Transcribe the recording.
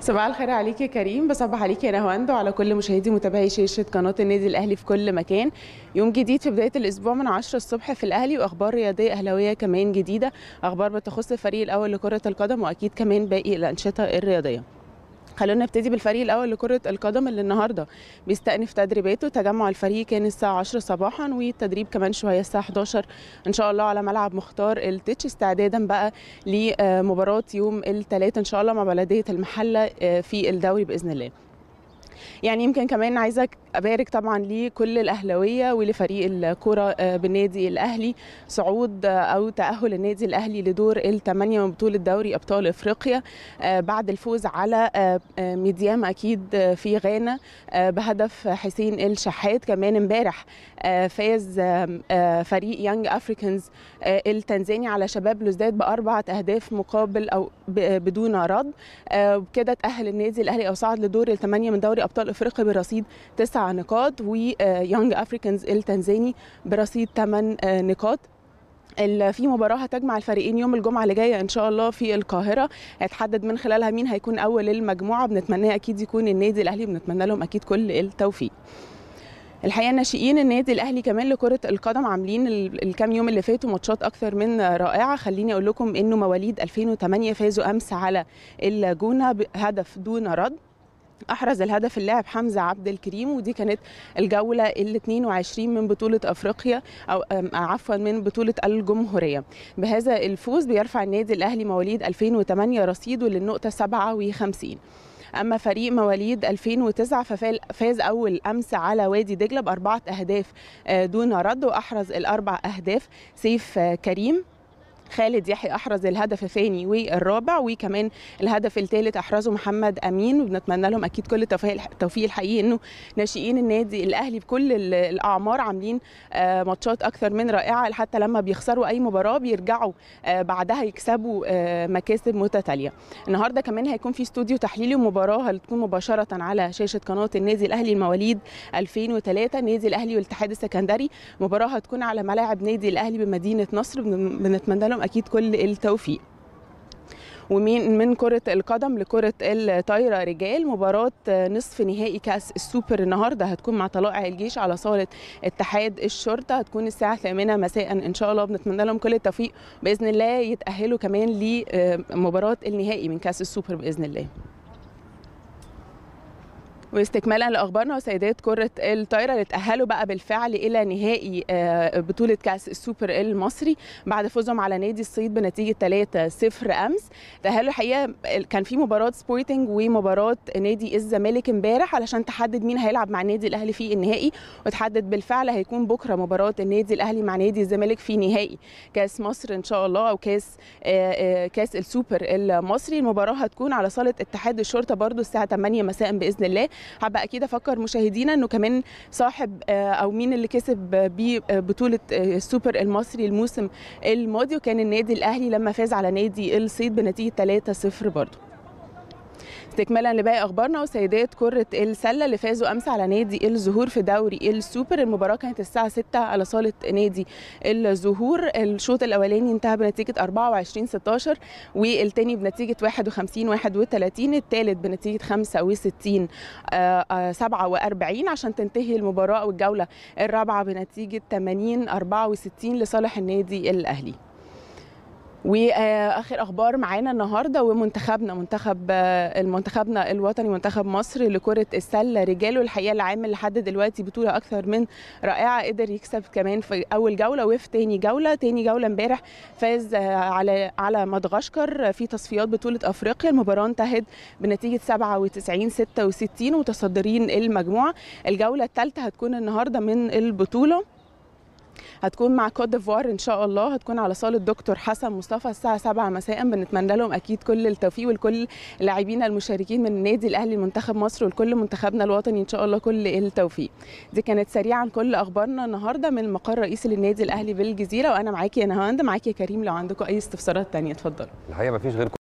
صباح الخير عليك يا كريم بصبح عليك يا نهواند وعلى كل مشاهدي متابعي شاشه قناه النادي الاهلي في كل مكان يوم جديد في بدايه الاسبوع من 10 الصبح في الاهلي واخبار رياضيه اهلاويه كمان جديده اخبار بتخص الفريق الاول لكره القدم واكيد كمان باقي الانشطه الرياضيه خلونا نبتدي بالفريق الاول لكره القدم اللي النهارده بيستأنف تدريباته تجمع الفريق كان الساعه 10 صباحا والتدريب كمان شويه الساعه 11 ان شاء الله على ملعب مختار التتش استعدادا بقى لمباراه يوم الثلاث ان شاء الله مع بلديه المحله في الدوري باذن الله يعني يمكن كمان عايزه ابارك طبعا لكل الاهلاويه ولفريق الكره بالنادي الاهلي صعود او تاهل النادي الاهلي لدور الثمانيه من بطوله دوري ابطال افريقيا بعد الفوز على ميديام اكيد في غانا بهدف حسين الشحات كمان امبارح فاز فريق يانج افريكانز التنزاني على شباب لوزداد باربعه اهداف مقابل او بدون رد وبكده تاهل النادي الاهلي او صعد لدور الثمانيه من دوري ابطال افريقيا برصيد تسع نقاط ويونج افريكانز التنزاني برصيد ثمان نقاط في مباراة هتجمع الفريقين يوم الجمعة اللي جاية إن شاء الله في القاهرة هيتحدد من خلالها مين هيكون أول المجموعة بنتمناه أكيد يكون النادي الأهلي بنتمنى لهم أكيد كل التوفيق الحقيقه ناشئين النادي الاهلي كمان لكره القدم عاملين الكام يوم اللي فاتوا ماتشات اكثر من رائعه خليني اقول لكم انه مواليد 2008 فازوا امس على الجونه بهدف دون رد احرز الهدف اللاعب حمزه عبد الكريم ودي كانت الجوله ال 22 من بطوله افريقيا او عفوا من بطوله الجمهوريه بهذا الفوز بيرفع النادي الاهلي مواليد 2008 رصيده للنقطه 57 اما فريق مواليد 2009 ففاز اول امس على وادي دجله باربعه اهداف دون رد واحرز الاربع اهداف سيف كريم خالد يحيى احرز الهدف الثاني والرابع وكمان الهدف الثالث احرزه محمد امين وبنتمنى لهم اكيد كل التوفيق الحقيقي انه ناشئين النادي الاهلي بكل الاعمار عاملين ماتشات اكثر من رائعه حتى لما بيخسروا اي مباراه بيرجعوا بعدها يكسبوا مكاسب متتاليه النهارده كمان هيكون في استوديو تحليلي ومباراه هتكون مباشره على شاشه قناه النادي الاهلي المواليد 2003 النادي الاهلي والاتحاد السكندري مباراه هتكون على ملاعب نادي الاهلي بمدينه نصر بنتمنى لهم اكيد كل التوفيق ومن من كرة القدم لكرة الطايرة رجال مباراة نصف نهائي كأس السوبر النهاردة هتكون مع طلائع الجيش على صالة اتحاد الشرطة هتكون الساعة 8 مساء إن شاء الله بنتمنى لهم كل التوفيق بإذن الله يتأهلوا كمان لمباراة النهائي من كأس السوبر بإذن الله واستكمالا لاخبارنا وسيدات كره الطايره اللي اتاهلوا بقى بالفعل الى نهائي بطوله كاس السوبر المصري بعد فوزهم على نادي الصيد بنتيجه 3-0 امس تاهلوا الحقيقه كان في مباراه سبورتنج ومباراه نادي الزمالك امبارح علشان تحدد مين هيلعب مع النادي الاهلي في النهائي وتحدد بالفعل هيكون بكره مباراه النادي الاهلي مع نادي الزمالك في نهائي كاس مصر ان شاء الله او كاس كاس السوبر المصري المباراه هتكون على صاله اتحاد الشرطه برده الساعه 8 مساء باذن الله حابه اكيد افكر مشاهدينا انه كمان صاحب او مين اللي كسب ببطوله السوبر المصري الموسم الماضي وكان النادي الاهلي لما فاز على نادي الصيد بنتيجه 3-0 برضه استكمالا لباقي اخبارنا وسيدات كره السله اللي فازوا امس على نادي الزهور في دوري السوبر المباراه كانت الساعه 6 على صاله نادي الزهور الشوط الاولاني انتهى بنتيجه 24 16 والثاني بنتيجه 51 31 الثالث بنتيجه 65 47 عشان تنتهي المباراه او الجوله الرابعه بنتيجه 80 64 لصالح النادي الاهلي واخر اخبار معانا النهارده ومنتخبنا منتخب المنتخبنا الوطني منتخب مصر لكره السله رجاله الحقيقه اللي عامل لحد دلوقتي بطوله اكثر من رائعه قدر يكسب كمان في اول جوله وفي تاني جوله تاني جوله امبارح فاز على على مدغشقر في تصفيات بطوله افريقيا المباراه انتهت بنتيجه 97 66 متصدرين المجموعه الجوله الثالثه هتكون النهارده من البطوله هتكون مع كوت ديفوار ان شاء الله هتكون على صاله دكتور حسن مصطفى الساعه 7 مساء بنتمنى لهم اكيد كل التوفيق ولكل لاعبينا المشاركين من النادي الاهلي منتخب مصر ولكل منتخبنا الوطني ان شاء الله كل التوفيق دي كانت سريعا كل اخبارنا النهارده من المقر الرئيسي للنادي الاهلي بالجزيره وانا معاكي يا نهاوند معاكي يا كريم لو عندكم اي استفسارات ثانيه اتفضلوا الحقيقه ما فيش غير